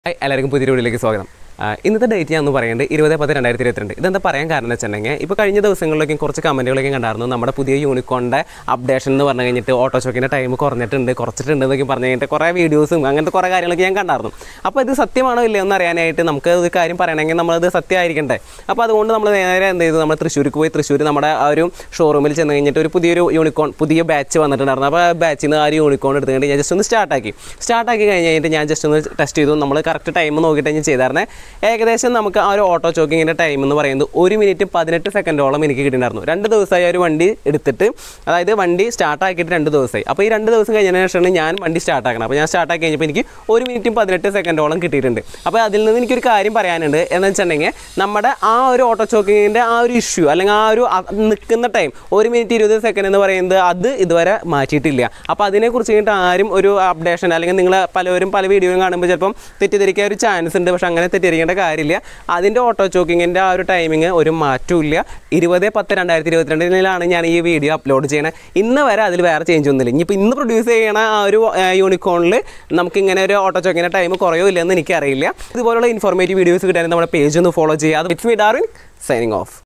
hi എല്ലാവർക്കും പുതിയ വീഡിയോയിലേക്ക് സ്വാഗതം ആ, ഇന്നത്തെ ഡേറ്റ് ഞാൻ ഒന്ന് പറയുന്നത് ഇരുപത് പത്ത് രണ്ടായിരത്തി ഇരുപത്തിരണ്ട് ഇതെന്താ പറയാൻ കാരണം എന്ന് വെച്ചിട്ടുണ്ടെങ്കിൽ ഇപ്പോൾ കഴിഞ്ഞ ദിവസങ്ങളിലൊക്കെ കുറച്ച് കമൻറ്റുകളൊക്കെ കണ്ടായിരുന്നു നമ്മുടെ പുതിയ യൂണിക്കോണിൻ്റെ അപ്ഡേഷൻ എന്ന് പറഞ്ഞു കഴിഞ്ഞിട്ട് ഓട്ടോ ഷോക്കിൻ്റെ ടൈം കുറഞ്ഞിട്ടുണ്ട് കുറച്ചിട്ടുണ്ട് എന്നൊക്കെ പറഞ്ഞു കഴിഞ്ഞിട്ട് കുറേ വീഡിയോസും അങ്ങനത്തെ കുറേ കാര്യങ്ങളൊക്കെ ഞാൻ കണ്ടായിരുന്നു അപ്പോൾ ഇത് സത്യമാണോ ഇല്ലയോ എന്ന് അറിയാനായിട്ട് നമുക്ക് ഒരു കാര്യം പറയണമെങ്കിൽ നമ്മളത് സത്യമായിരിക്കണ്ടേ അപ്പോൾ അതുകൊണ്ട് നമ്മൾ നേരെ എന്ത് ചെയ്തു നമ്മൾ തൃശ്ശൂർക്ക് പോയി തൃശ്ശൂർ നമ്മുടെ ആ ഒരു ഷോറൂമിൽ ചെന്ന് കഴിഞ്ഞിട്ട് ഒരു പുതിയൊരു യൂണിക്കോൺ പുതിയ ബാച്ച് വന്നിട്ടുണ്ടായിരുന്നു അപ്പോൾ ആ ബാച്ചിൽ നിന്ന് ആ ഒരു യൂണിക്കോൺ എടുത്തുകൊണ്ട് ഞാൻ ജസ്റ്റ് ഒന്ന് സ്റ്റാർട്ടാക്കി സ്റ്റാർട്ടാക്കി കഴിഞ്ഞ് കഴിഞ്ഞിട്ട് ഞാൻ ജസ്റ്റ് ഒന്ന് ടെസ്റ്റ് ചെയ്തു നമ്മൾ കറക്റ്റ് ടൈം നോക്കിയിട്ട് ഞാൻ ചെയ്തായിരുന്നേ ഏകദേശം നമുക്ക് ആ ഒരു ഓട്ടോ ചോക്കിങ്ങിൻ്റെ ടൈം എന്ന് പറയുന്നത് ഒരു മിനിറ്റ് പതിനെട്ട് സെക്കൻഡോളം എനിക്ക് കിട്ടിയിട്ടുണ്ടായിരുന്നു രണ്ട് ദിവസമായി ആ ഒരു വണ്ടി എടുത്തിട്ട് അതായത് വണ്ടി സ്റ്റാർട്ട് ആക്കിയിട്ട് രണ്ട് ദിവസമായി അപ്പോൾ ഈ രണ്ട് ദിവസം കഴിഞ്ഞതിന് ശേഷമാണ് ഞാൻ വണ്ടി സ്റ്റാർട്ട് ആക്കണം അപ്പോൾ ഞാൻ സ്റ്റാർട്ട് ആക്കി കഴിഞ്ഞപ്പോൾ എനിക്ക് ഒരു മിനിറ്റും പതിനെട്ട് സെക്കൻഡോളം കിട്ടിയിട്ടുണ്ട് അപ്പോൾ അതിൽ നിന്ന് എനിക്കൊരു കാര്യം പറയാനുണ്ട് എന്ന് വെച്ചിട്ടുണ്ടെങ്കിൽ നമ്മുടെ ആ ഒരു ഓട്ടോ ചോക്കിങ്ങിൻ്റെ ആ ഒരു ഇഷ്യൂ അല്ലെങ്കിൽ ആ ഒരു അ- നിൽക്കുന്ന ടൈം ഒരു മിനിറ്റ് ഇരുപത് സെക്കൻഡ് എന്ന് പറയുന്നത് അത് ഇതുവരെ മാറ്റിയിട്ടില്ല അപ്പോൾ അതിനെക്കുറിച്ച് കഴിഞ്ഞിട്ട് ആരും ഒരു അപ്ഡേഷൻ അല്ലെങ്കിൽ നിങ്ങൾ പലവരും പല വീഡിയോയും കാണുമ്പോൾ ചിലപ്പം തെറ്റിദ്ധരിക്കാൻ ഒരു ചാൻസ് ഉണ്ട് പക്ഷെ അങ്ങനെ തെറ്റിദ്ധരിക്കേണ്ട കാര്യമില്ല അതിൻ്റെ ഓട്ടോ ചോക്കിങ്ങിൻ്റെ ആ ഒരു ടൈമിങ് ഒരു മാറ്റവും ഇല്ല ഇരുപത് പത്ത് രണ്ടായിരത്തി ഇരുപത്തിരണ്ടിലാണ് ഞാൻ ഈ വീഡിയോ അപ്ലോഡ് ചെയ്യണത് ഇന്ന് വരെ അതിൽ വേറെ ചേഞ്ച് ഒന്നുമില്ല ഇനിയിപ്പോൾ ഇന്ന് പ്രൊഡ്യൂസ് ചെയ്യണ ആ ഒരു യൂണിക്കോണിൽ നമുക്ക് ഇങ്ങനെ ഒരു ഓട്ടോ ചോക്കിങ്ങിൻ്റെ ടൈം കുറയോ ഇല്ലെന്ന് എനിക്കറിയില്ല ഇതുപോലുള്ള ഇൻഫോർമേറ്റീവ് വീഡിയോസ് കിട്ടാൻ നമ്മുടെ പേജ് ഒന്ന് ഫോളോ ചെയ്യുക അത് with me Darwin signing of